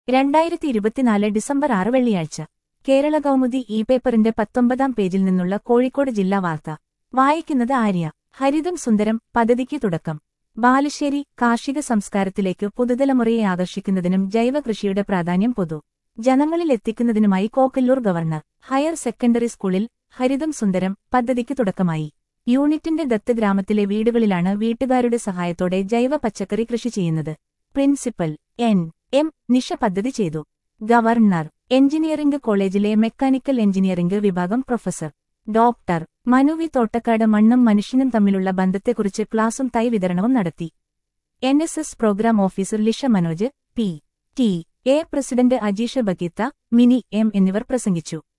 രണ്ടായിരത്തി ഇരുപത്തിനാല് ഡിസംബർ ആറ് വെള്ളിയാഴ്ച കേരള കൗമുദി ഇ പേപ്പറിന്റെ പത്തൊമ്പതാം പേജിൽ നിന്നുള്ള കോഴിക്കോട് ജില്ലാ വാർത്ത വായിക്കുന്നത് ആര്യ ഹരിതം സുന്ദരം പദ്ധതിക്ക് തുടക്കം ബാലുശ്ശേരി കാർഷിക സംസ്കാരത്തിലേക്ക് പുതുതലമുറയെ ആകർഷിക്കുന്നതിനും ജൈവ കൃഷിയുടെ പ്രാധാന്യം പൊതു ജനങ്ങളിൽ എത്തിക്കുന്നതിനുമായി കോക്കല്ലൂർ ഗവർണർ ഹയർ സെക്കൻഡറി സ്കൂളിൽ ഹരിതം സുന്ദരം പദ്ധതിക്ക് തുടക്കമായി യൂണിറ്റിന്റെ ദത്ത് ഗ്രാമത്തിലെ വീടുകളിലാണ് വീട്ടുകാരുടെ സഹായത്തോടെ ജൈവ പച്ചക്കറി കൃഷി ചെയ്യുന്നത് പ്രിൻസിപ്പൽ എൻ എം നിഷ പദ്ധതി ചെയ്തു ഗവർണർ എഞ്ചിനീയറിംഗ് കോളേജിലെ മെക്കാനിക്കൽ എഞ്ചിനീയറിംഗ് വിഭാഗം പ്രൊഫസർ ഡോക്ടർ മനുവി തോട്ടക്കാട് മണ്ണും മനുഷ്യനും തമ്മിലുള്ള ബന്ധത്തെക്കുറിച്ച് ക്ലാസും തൈ വിതരണവും നടത്തി N S S programme officer Lisha Manoj P T A president Ajeesha Bageetha Mini M എന്നിവർ പ്രസംഗിച്ചു